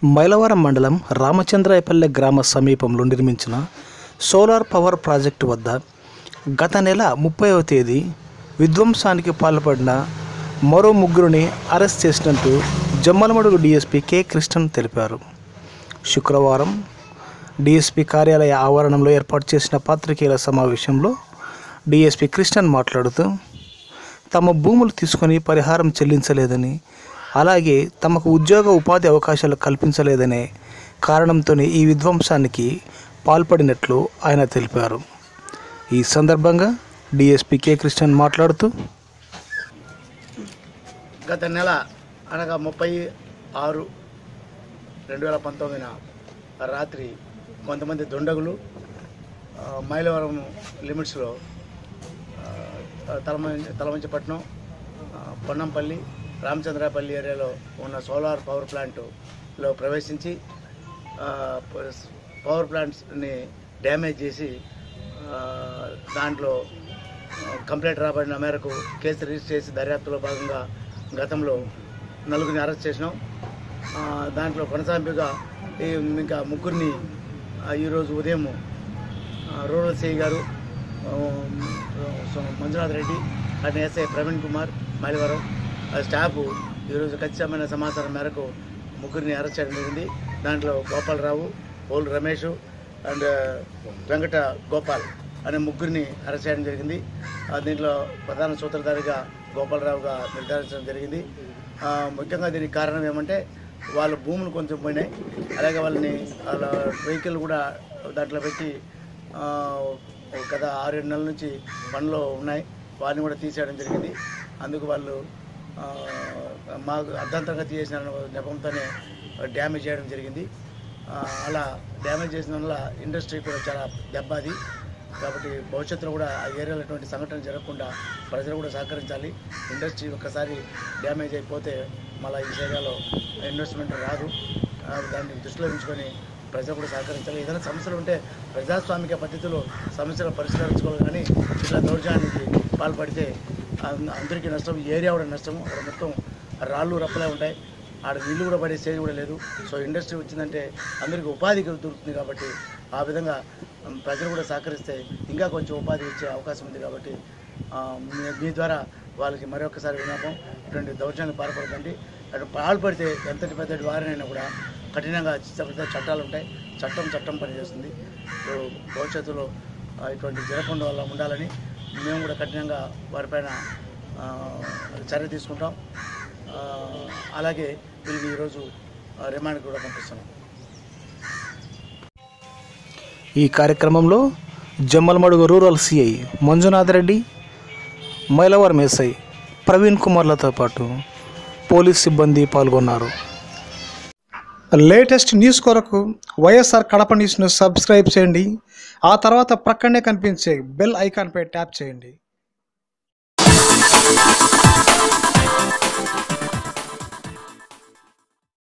మైలవరం మండలం రామచంద్రాయపల్లె గ్రామ సమీపంలో నిర్మించిన సోలార్ పవర్ ప్రాజెక్టు వద్ద గత నెల ముప్పైవ తేదీ విధ్వంసానికి పాల్పడిన మరో ముగ్గురిని అరెస్ట్ చేసినట్టు జమ్మలమడుగు డీఎస్పీ కె కృష్ణన్ తెలిపారు శుక్రవారం డీఎస్పీ కార్యాలయ ఆవరణంలో ఏర్పాటు చేసిన పాత్రికేయుల సమావేశంలో డీఎస్పీ కృష్ణన్ మాట్లాడుతూ తమ భూములు తీసుకొని పరిహారం చెల్లించలేదని అలాగే తమకు ఉద్యోగ ఉపాధి అవకాశాలు కల్పించలేదనే కారణంతోనే ఈ విధ్వంసానికి పాల్పడినట్లు ఆయన తెలిపారు ఈ సందర్భంగా డిఎస్పీ కె కృష్ణన్ మాట్లాడుతూ గత నెల అనగా ముప్పై ఆరు రెండు వేల పంతొమ్మిదిన రాత్రి కొంతమంది దుండగులు ఆ, మైలవరం లిమిట్స్లో ఆ, తలమంచి తలమంచిపట్నం ఆ, పొన్నంపల్లి రామచంద్రాపల్లి ఏరియాలో ఉన్న సోలార్ పవర్ ప్లాంట్లో ప్రవేశించి ఆ, ప- పవర్ ప్లాంట్స్ని డ్యామేజ్ చేసి ఆ, దాంట్లో కంప్లైంట్ రాబడిన మేరకు కేసు రిజిస్టర్ చేసి దర్యాప్తులో భాగంగా గతంలో నలుగురిని అరెస్ట్ చేసినాం ఆ, దాంట్లో కొనసాగింపుగా ఈ ఇంకా ముగ్గురిని ఆ, ఈరోజు ఉదయం ఆ, రూరల్ సిఐ గారు ఆ, సో మంజునాథ్ రెడ్డి అటు ఎస్ఐ ప్రవీణ్ కుమార్ మైలవరం ఆ స్టాఫ్ ఈరోజు ఖచ్చితమైన సమాచారం మేరకు ముగ్గురిని అరెస్ట్ చేయడం జరిగింది దాంట్లో గోపాలరావు పోల్ రమేష్ అండ్ వెంకట గోపాల్ అనే ముగ్గురిని అరెస్ట్ చేయడం జరిగింది ఆ, దీంట్లో ప్రధాన సూత్రధారిగా గోపాలరావుగా నిర్ధారించడం జరిగింది ఆ, ముఖ్యంగా దీనికి కారణం ఏమంటే వాళ్ళ భూములు కొంచెం పోయినాయి అలాగే వాళ్ళని వాళ్ళ వెహికల్ కూడా దాంట్లో పెట్టి ఆ, ఒక గత ఆరేడు నెలల నుంచి పనిలో ఉన్నాయి వారిని కూడా తీసేయడం జరిగింది అందుకు వాళ్ళు ఆ, మాకు అర్ధంతరంగా తీసేసిన నెపంతోనే డ్యామేజ్ చేయడం జరిగింది ఆ, అలా డ్యామేజ్ చేసిన వల్ల ఇండస్ట్రీ కూడా చాలా దెబ్బ అది కాబట్టి భవిష్యత్తులో కూడా ఆ ఏరియాలో ఎటువంటి సంఘటన జరగకుండా ప్రజలు కూడా సహకరించాలి ఇండస్ట్రీ ఒక్కసారి డ్యామేజ్ అయిపోతే మళ్ళీ ఈ ఏరియాలో ఇన్వెస్ట్మెంట్ రాదు ఆ, దాన్ని దృష్టిలో ఉంచుకొని ప్రజలు కూడా సహకరించాలి ఏదైనా సమస్యలు ఉంటే ప్రజాస్వామిక పద్ధతిలో సమస్యలు పరిష్కరించుకోవాలి కానీ ఇట్లా దౌర్జన్యానికి పాల్పడితే అం- అందరికీ నష్టం ఈ ఏరియా కూడా నష్టం అక్కడ మొత్తం రాళ్ళు రప్పలే ఉంటాయి ఆడ నీళ్ళు కూడా పడే స్టేజ్ కూడా లేదు సో ఇండస్ట్రీ వచ్చిందంటే అందరికీ ఉపాధి దొరుకుతుంది కాబట్టి ఆ విధంగా ఉమ్, ప్రజలు కూడా సహకరిస్తే ఇంకా కొంచెం ఉపాధి ఇచ్చే అవకాశం ఉంది కాబట్టి ఆ, మీ- మీ ద్వారా వాళ్ళకి మరొకసారి విన్నపం ఇటువంటి దౌర్జన్యం పాల్పడకండి అటు పాల్పడితే ఎంతటి పెద్దటి వారినైనా కూడా కఠినంగా శిక్షించే చట్టాలు ఉంటాయి చట్టం చట్టం పనిచేస్తుంది సో భవిష్యత్తులో ఆ, ఇటువంటి జరగకుండా వల్ల ఉండాలని మేము కూడా కఠినంగా వారిపైన ఆ, చర్య తీసుకుంటాం ఆ, అలాగే వీరికి ఈరోజు ఆ, రిమాండ్ కూడా పంపిస్తున్నాం ఈ కార్యక్రమంలో Jammalamadugu rural CI Manjunath Reddy Mylavaram SI Praveen కుమార్లతో పాటు పోలీస్ సిబ్బంది పాల్గొన్నారు లేటెస్ట్ న్యూస్ కొరకు వైఎస్ఆర్ కడప న్యూస్ను సబ్స్క్రైబ్ చేయండి ఆ తర్వాత ప్రక్కనే కనిపించే బెల్ ఐకాన్పై ట్యాప్ చేయండి